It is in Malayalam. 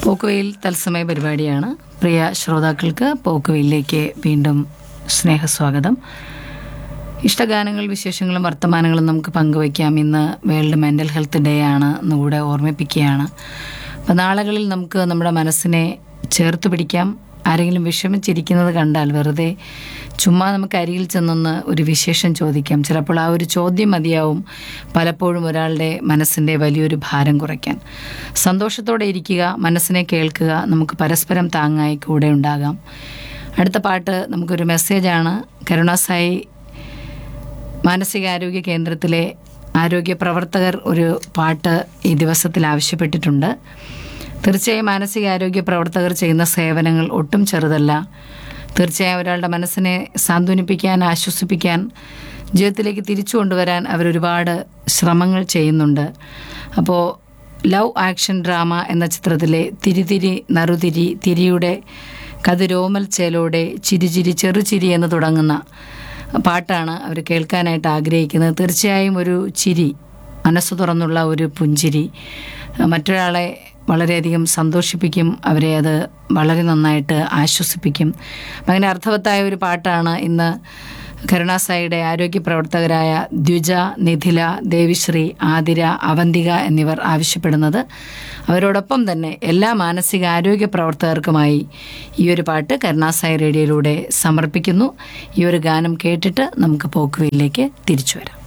പോക്കുവെയിൽ തത്സമയ പരിപാടിയാണ് പ്രിയ ശ്രോതാക്കൾക്ക് പോക്കുവെയിലേക്ക് വീണ്ടും സ്നേഹസ്വാഗതം ഇഷ്ടഗാനങ്ങൾ വിശേഷങ്ങളും വർത്തമാനങ്ങളും നമുക്ക് പങ്കുവയ്ക്കാം ഇന്ന് വേൾഡ് മെൻ്റൽ ഹെൽത്ത് ഡേ ആണ് എന്നുകൂടെ ഓർമ്മിപ്പിക്കുകയാണ് അപ്പോൾ നാളുകളിൽ നമുക്ക് നമ്മുടെ മനസ്സിനെ ചേർത്ത് പിടിക്കാം ആരെങ്കിലും വിഷമിച്ചിരിക്കുന്നത് കണ്ടാൽ വെറുതെ ചുമ്മാ നമുക്ക് അരികിൽ ചെന്നൊന്ന് ഒരു വിശേഷം ചോദിക്കാം ചിലപ്പോൾ ആ ഒരു ചോദ്യം മതിയാവും പലപ്പോഴും ഒരാളുടെ മനസ്സിൻ്റെ വലിയൊരു ഭാരം കുറയ്ക്കാൻ സന്തോഷത്തോടെ ഇരിക്കുക മനസ്സിനെ കേൾക്കുക നമുക്ക് പരസ്പരം താങ്ങായി കൂടെ ഉണ്ടാകാം അടുത്ത പാട്ട് നമുക്കൊരു മെസ്സേജാണ് കരുണാസായി മാനസികാരോഗ്യ കേന്ദ്രത്തിലെ ആരോഗ്യ പ്രവർത്തകർ ഒരു പാട്ട് ഈ ദിവസത്തിൽ ആവശ്യപ്പെട്ടിട്ടുണ്ട് തീർച്ചയായും മാനസികാരോഗ്യ പ്രവർത്തകർ ചെയ്യുന്ന സേവനങ്ങൾ ഒട്ടും ചെറുതല്ല തീർച്ചയായും ഒരാളുടെ മനസ്സിനെ സാന്ത്വനിപ്പിക്കാൻ ആശ്വസിപ്പിക്കാൻ ജീവിതത്തിലേക്ക് തിരിച്ചു കൊണ്ടുവരാൻ അവരൊരുപാട് ശ്രമങ്ങൾ ചെയ്യുന്നുണ്ട് അപ്പോൾ ലവ് ആക്ഷൻ ഡ്രാമ എന്ന ചിത്രത്തിലെ തിരിതിരി നറുതിരി തിരിയുടെ കതിരോമൽ ചേലോടെ ചിരിചിരി ചെറുചിരി എന്ന് തുടങ്ങുന്ന പാട്ടാണ് അവർ കേൾക്കാനായിട്ട് ആഗ്രഹിക്കുന്നത് തീർച്ചയായും ഒരു ചിരി മനസ്സ് തുറന്നുള്ള ഒരു പുഞ്ചിരി മറ്റൊരാളെ വളരെയധികം സന്തോഷിപ്പിക്കും അവരെ അത് വളരെ നന്നായിട്ട് ആശ്വസിപ്പിക്കും അപ്പം അങ്ങനെ അർത്ഥവത്തായ ഒരു പാട്ടാണ് ഇന്ന് കരുണാസായിയുടെ ആരോഗ്യ പ്രവർത്തകരായ ദ്വിജ നിധില ദേവിശ്രീ ആതിര അവന്തിക എന്നിവർ ആവശ്യപ്പെടുന്നത് അവരോടൊപ്പം തന്നെ എല്ലാ മാനസിക ആരോഗ്യ പ്രവർത്തകർക്കുമായി ഈ ഒരു പാട്ട് കരുണാസായി റേഡിയോയിലൂടെ സമർപ്പിക്കുന്നു ഈ ഒരു ഗാനം കേട്ടിട്ട് നമുക്ക് പോക്കുവയിലേക്ക് തിരിച്ചു വരാം